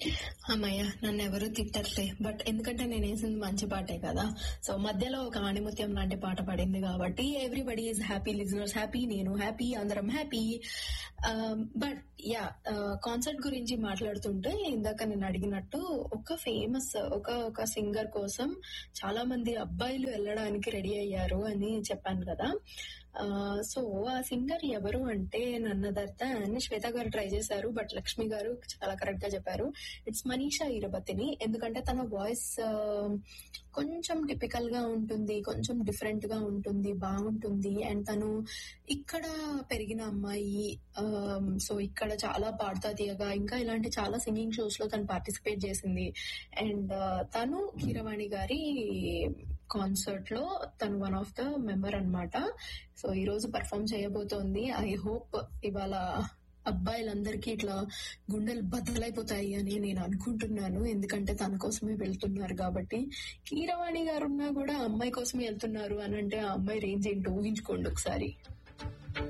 అమ్మయ్య నన్ను ఎవరు తిట్టట్లే బట్ ఎందుకంటే నేను వేసింది మంచి పాటే కదా సో మధ్యలో ఒక ఆణిముత్యం లాంటి పాట పడింది కాబట్టి everybody is happy listeners happy నేను హ్యాపీ అందరం హ్యాపీ బట్ యా కాన్సర్ట్ గురించి మాట్లాడుతుంటే ఇందాక నేను అడిగినట్టు ఒక ఫేమస్ ఒక ఒక సింగర్ కోసం చాలా మంది అబ్బాయిలు వెళ్ళడానికి రెడీ అయ్యారు అని చెప్పాను కదా సో ఆ సింగర్ ఎవరు అంటే నన్నదర్త అని శ్వేత గారు ట్రై చేశారు బట్ లక్ష్మి గారు చాలా కరెక్ట్ గా చెప్పారు ఇట్స్ మనీషా ఇరబతిని ఎందుకంటే తన వాయిస్ కొంచెం టిపికల్ గా ఉంటుంది కొంచెం డిఫరెంట్ గా ఉంటుంది బాగుంటుంది అండ్ తను ఇక్కడ పెరిగిన అమ్మాయి సో ఇక్కడ చాలా పాడుతా తీయగా ఇంకా ఇలాంటి చాలా సింగింగ్ షోస్ లో తను పార్టిసిపేట్ చేసింది అండ్ తను కీరవాణి గారి కాన్సర్ట్ లో తను వన్ ఆఫ్ ద మెంబర్ అనమాట సో ఈ రోజు పర్ఫామ్ చేయబోతోంది ఐ హోప్ ఇవాళ అబ్బాయిలందరికీ ఇట్లా గుండెలు బద్దలైపోతాయి అని నేను అనుకుంటున్నాను ఎందుకంటే తన కోసమే వెళ్తున్నారు కాబట్టి కీరవాణి గారు ఉన్నా కూడా అమ్మాయి కోసమే వెళ్తున్నారు అని అంటే ఆ అమ్మాయి రేంజ్ ఏంటో ఊహించుకోండి ఒకసారి